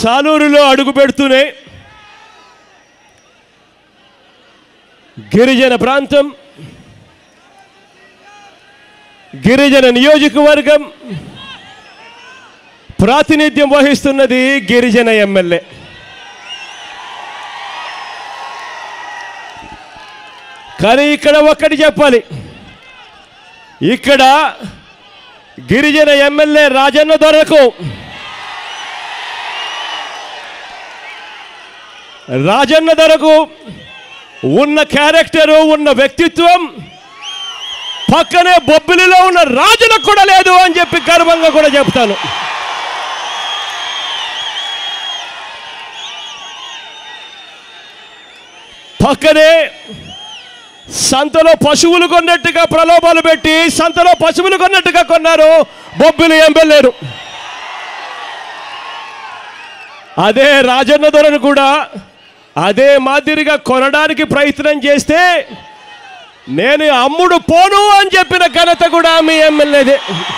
సాలూరులో అడుగు పెడుతూనే గిరిజన ప్రాంతం గిరిజన నియోజకవర్గం ప్రాతినిధ్యం వహిస్తున్నది గిరిజన ఎమ్మెల్యే కానీ ఇక్కడ ఒక్కటి చెప్పాలి ఇక్కడ గిరిజన ఎమ్మెల్యే రాజన్న దొరకు రాజన్న దొరకు ఉన్న క్యారెక్టరు ఉన్న వ్యక్తిత్వం పక్కనే బొబ్బిలిలో ఉన్న రాజులకు కూడా లేదు అని చెప్పి గర్వంగా కూడా చెప్తాను పక్కనే సంతలో పశువులు కొన్నట్టుగా ప్రలోభాలు పెట్టి సంతలో పశువులు కొన్నట్టుగా కొన్నారు బొబ్బిలి ఎమ్మెల్యేను అదే రాజన్న దొరను కూడా అదే మాదిరిగా కొనడానికి ప్రయత్నం చేస్తే నేను అమ్ముడు పోను అని చెప్పిన ఘనత కూడా మీ ఎమ్మెల్యేదే